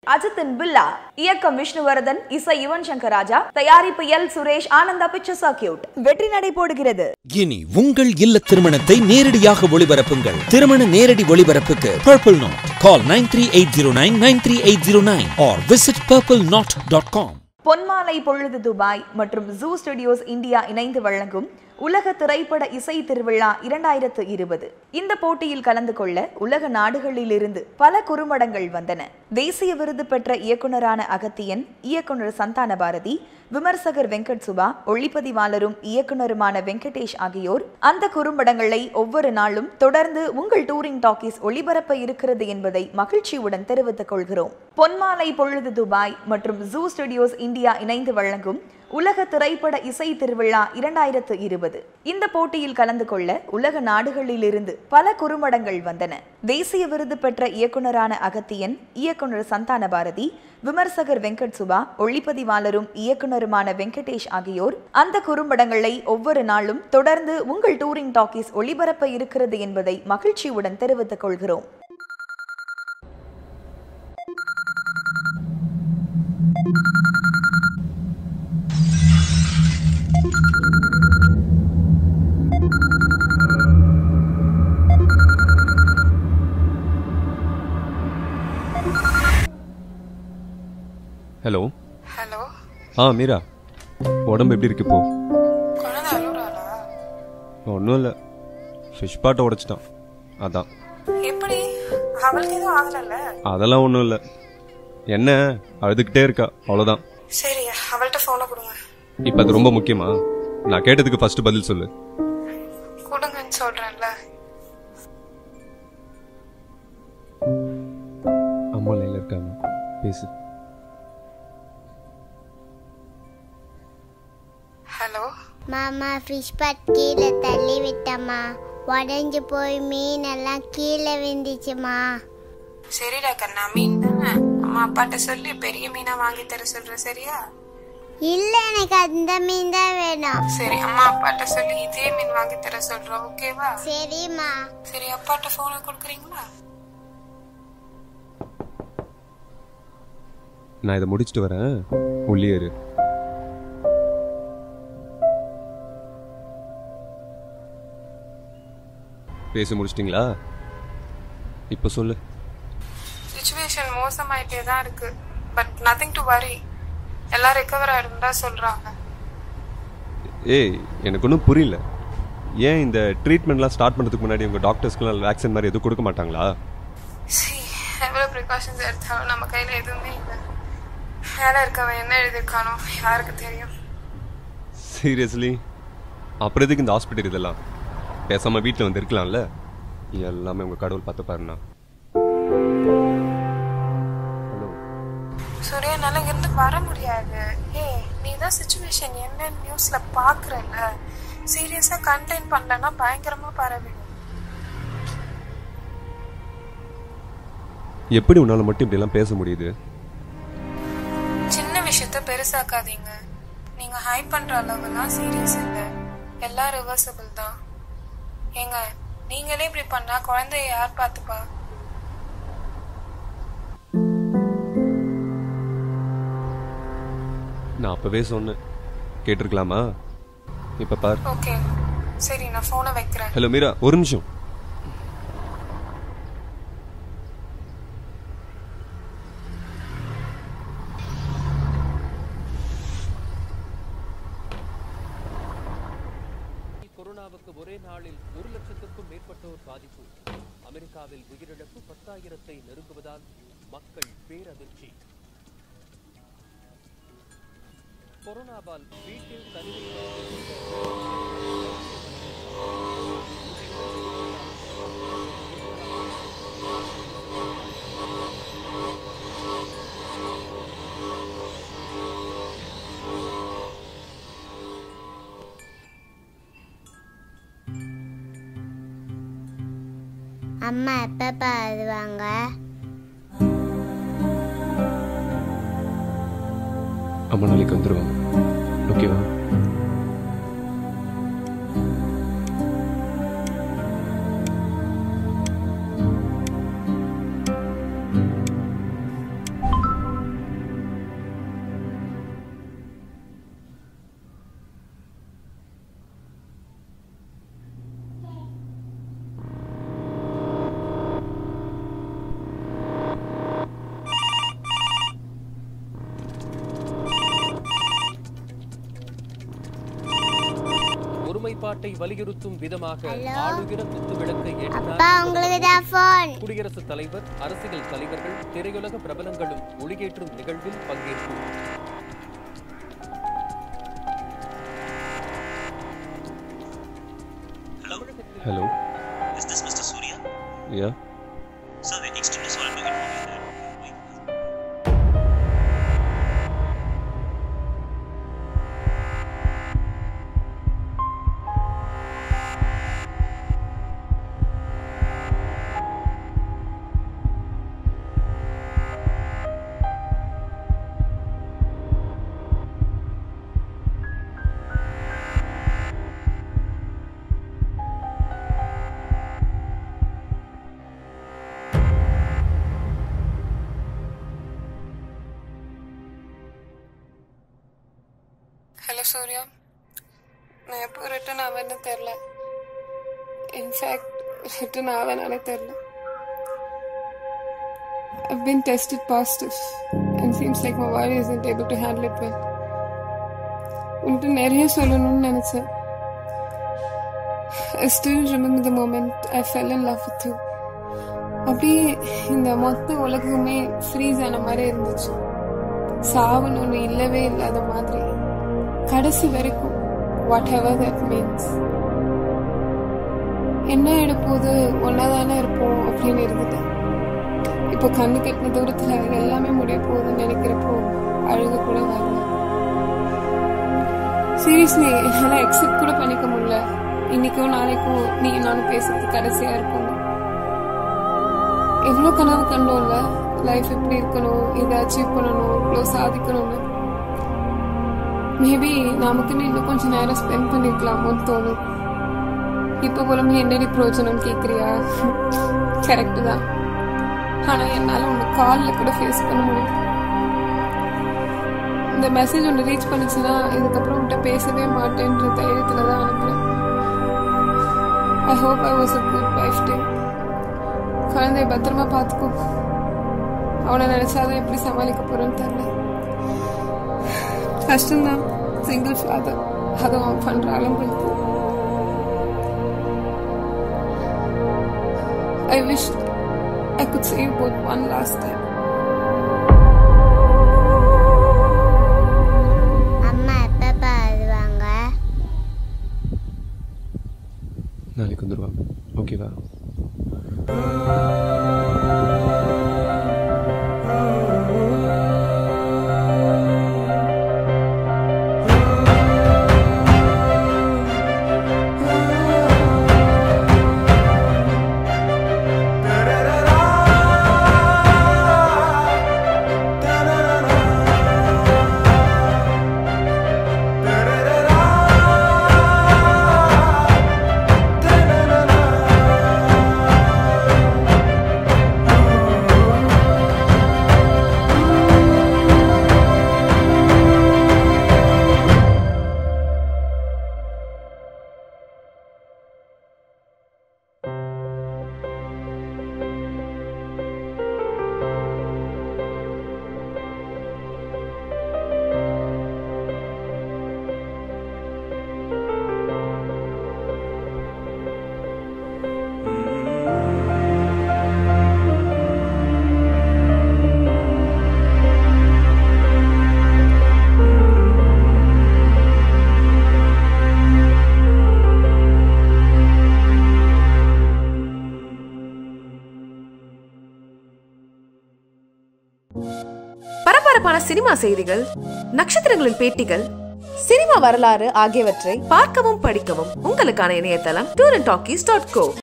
அஜித்தின் பில்லா இயக்கம் விஷ்ணுவர்தன் இசை யுவன் சங்கர் ராஜா தயாரிப்பு L Suresh Ananda picture circuit வெற்றி நடை போடுகிறது இனி உங்கள் இல்ல திருமணத்தை நேரடியாக ஒளிபரப்புங்கள் திருமண நேரடி ஒளிபரப்புக்கு Purple Knot call nine three eight zero nine nine three eight zero nine or visit Purple Knot dot com பொன்மாலை பொழுது துபாய் மற்றும் ஜூ ஸ்டுடியோஸ் இந்தியா இணைந்து வழங்கும் உலக திரைப்பட இசை திருவிழா இரண்டாயிரத்து இருபது இந்த போட்டியில் கலந்து கொள்ள உலக நாடுகளிலிருந்து பல குறும்படங்கள் வந்தன தேசிய விருது பெற்ற இயக்குனரான அகத்தியன் இயக்குனர் சந்தான பாரதி விமர்சகர் வெங்கட் சுபா ஒளிப்பதிவாளரும் இயக்குனருமான வெங்கடேஷ் ஆகியோர் அந்த குறும்படங்களை ஒவ்வொரு நாளும் தொடர்ந்து உங்கள் டூரிங் டாக்கீஸ் ஒளிபரப்ப இருக்கிறது என்பதை மகிழ்ச்சியுடன் தெரிவித்துக் கொள்கிறோம் பொன்மாலை பொழுது துபாய் மற்றும் ஜூ ஸ்டுடியோஸ் இந்தியா இணைந்து வழங்கும் உலக திரைப்பட இசை திருவிழா இரண்டாயிரத்து இருபது இந்த போட்டியில் கலந்து கொள்ள உலக நாடுகளிலிருந்து பல குறும்படங்கள் வந்தன தேசிய விருது பெற்ற இயக்குனரான அகத்தியன் இயக்குனர் சந்தான பாரதி விமர்சகர் வெங்கட் சுபா ஒளிப்பதிவாளரும் இயக்குனருமான வெங்கடேஷ் ஆகியோர் அந்த குறும்படங்களை ஒவ்வொரு நாளும் தொடர்ந்து உங்கள் டூரிங் டாக்கீஸ் ஒளிபரப்ப இருக்கிறது என்பதை மகிழ்ச்சியுடன் தெரிவித்துக் கொள்கிறோம் ஹலோ ஹலோ ஆ மீரா உடம்பு எப்படி இருக்கு இப்போ குழந்தை அழுறாளா ஒன்றும் இல்லை ஃபிஷ் பாட்டை உடைச்சிட்டான் அதான் எப்படி அவளுக்கு எதுவும் ஆகலல்ல அதெல்லாம் ஒன்றும் இல்லை என்ன அழுதுகிட்டே இருக்கா அவ்வளோதான் சரி அவள்கிட்ட போனை கொடுங்க இப்போ அது ரொம்ப முக்கியமா நான் கேட்டதுக்கு ஃபர்ஸ்ட் பதில் சொல்லு கொடுங்கன்னு சொல்றேன்ல அம்மா லைனில் இருக்காங்க பேசு ஹலோ மாமா ஃபிஷ் பாட் கீழே தள்ளி விட்டம்மா உடஞ்சு போய் மீன் எல்லாம் கீழே விழுந்துச்சுமா சரிடா கண்ணா மீன் தானே அம்மா அப்பாட்ட சொல்லி பெரிய மீனா வாங்கி தர சொல்ற சரியா இல்ல எனக்கு அந்த மீன் தான் வேணும் சரி அம்மா அப்பாட்ட சொல்லி இதே மீன் வாங்கி தர சொல்றோம் ஓகேவா சரிம்மா சரி அப்பாட்ட போனை கொடுக்குறீங்களா நான் இதை முடிச்சுட்டு வரேன் உள்ளே இரு பேசி முடிச்சிட்டிங்களா இப்போ சொல்லு சுச்சுவேஷன் மோசமாயிட்டே தான் இருக்கு பட் நத்திங் டு வரி எல்லாம் ரெக்கவர் ஆயிருந்தா சொல்றாங்க ஏய் எனக்கு ஒன்றும் புரியல ஏன் இந்த ட்ரீட்மெண்ட்லாம் ஸ்டார்ட் பண்ணுறதுக்கு முன்னாடி உங்கள் டாக்டர்ஸ்க்குலாம் வேக்சின் மாதிரி எதுவும் கொடுக்க மாட்டாங்களா See, எவ்வளவு ப்ரிகாஷன்ஸ் எடுத்தாலும் நம்ம கையில எதுவுமே இல்லை மேலே இருக்கவன் என்ன எழுதியிருக்கானோ யாருக்கு தெரியும் சீரியஸ்லி அப்புறம் எதுக்கு இந்த ஹாஸ்பிட்டல் இதெல்லாம் பேசாமல் வீட்டில் வந்து இருக்கலாம்ல எல்லாமே உங்கள் கடவுள் பார்த்து பாருண்ணா ஹலோ சூர்யா என்னால இருந்து வர முடியாது ஏ நீ தான் சுச்சுவேஷன் என்னன்னு நியூஸ்ல பாக்குறல்ல சீரியஸா கண்டெயின் பண்ணலன்னா பயங்கரமா பரவிடும் எப்படி உன்னால் மட்டும் இப்படிலாம் பேச முடியுது சின்ன விஷயத்த பெருசாக்காதீங்க நீங்க ஹை பண்ற அளவுலாம் சீரியஸ் இல்ல எல்லாம் ரிவர்சபிள் தான் ஏங்க நீங்களே இப்படி பண்ணா குழந்தைய யார் பார்த்துப்பா நான் அப்போவே சொன்னேன் கேட்டிருக்கலாமா இப்போ பார் ஓகே சரி நான் போனை வைக்கிறேன் ஹலோ மீரா ஒரு நிமிஷம் கொரோனாவுக்கு ஒரே நாளில் ஒரு லட்சத்துக்கும் மேற்பட்டோர் பாதிப்பு அமெரிக்காவில் உயிரிழப்பு பத்தாயிரத்தை நெருங்குவதால் மக்கள் பேரதிர்ச்சி கொரோனாவால் வீட்டில் தனிமையில் அம்மா எப்பப்பா வருவாங்க அம்மா நாளைக்கு வந்துடுவாங்க ஓகேவா ஒருமைப்பாட்டை வலியுறுத்தும் விதமாக ஆளுகிற குத்து விளக்கை அப்பா உங்களுக்கு தான் ஃபோன் குடியரசுத் தலைவர் அரசியல் தலைவர்கள் திரையுலக பிரபலங்களும் ஒளியேற்றும் நிகழ்வில் பங்கேற்பு hello Is this Mr. Surya? Yeah Sir, we're extremely sorry to inform you that we hello Surya நான் எப்போ ரிட்டர்ன் ஆவேன்னு தெரில இன்ஃபேக்ட் ரிட்டர்ன் ஆவேனானே தெரில I've been tested positive and seems like my body isn't able to handle it well. உன்கிட்ட நிறைய சொல்லணும்னு நினைச்சேன் I still remember the moment I fell in love with you. அப்படியே இந்த மொத்த உலகமே ஃப்ரீஸ் ஆன மாதிரி இருந்துச்சு சாவுன்னு ஒன்று இல்லவே இல்லாத மாதிரி கடைசி வரைக்கும் வாட் எவர் தட் மீன்ஸ் என்ன எடுப்போது ஒன்னாதானே இருப்போம் அப்படின்னு இருந்துட்டேன் இப்போ கண்ணு கட்டின தூரத்துல எல்லாமே முடிய போகுதுன்னு நினைக்கிறப்போ அழுக கூட வரல சீரியஸ்லி என்னால எக்ஸெப்ட் கூட பண்ணிக்க முடியல இன்னைக்கும் நாளைக்கும் நீ நானும் பேசுறது கடைசியா இருக்கும் எவ்வளோ கனவு கண்டோம்ல லைஃப் எப்படி இருக்கணும் இதை அச்சீவ் பண்ணணும் இவ்வளோ சாதிக்கணும்னு மேபி நமக்குன்னு இன்னும் கொஞ்சம் நேரம் ஸ்பெண்ட் பண்ணிருக்கலாமோன்னு தோணும் இப்போ புலம்பி என்னடி பிரோஜனம் கேட்குறியா கரெக்டு தான் ஆனால் என்னால் உன்னை காலில் கூட ஃபேஸ் பண்ண முடியும் இந்த மெசேஜ் ஒன்று ரீச் பண்ணுச்சுன்னா இதுக்கப்புறம் உன்கிட்ட பேசவே மாட்டேன்ற தைரியத்தில் தான் அனுப்புகிறேன் I hope I was a good wife டே குழந்தைய பத்திரமா பார்த்துக்கோ அவனை நினைச்சாதான் எப்படி சமாளிக்க போறேன்னு தெரியல கஷ்டம்தான் சிங்கிள் ஃபாதர் அதை அவன் பண்ற அளவுக்கு I wish I could save both one last time அம்மா எப்பப்பா வருவாங்க நாளைக்கு வந்துடுவாங்க ஓகேவா பரபரப்பான சினிமா செய்திகள் நட்சத்திரங்களின் பேட்டிகள் சினிமா வரலாறு ஆகியவற்றை பார்க்கவும் படிக்கவும் உங்களுக்கான இணையதளம் tour and talkies dot go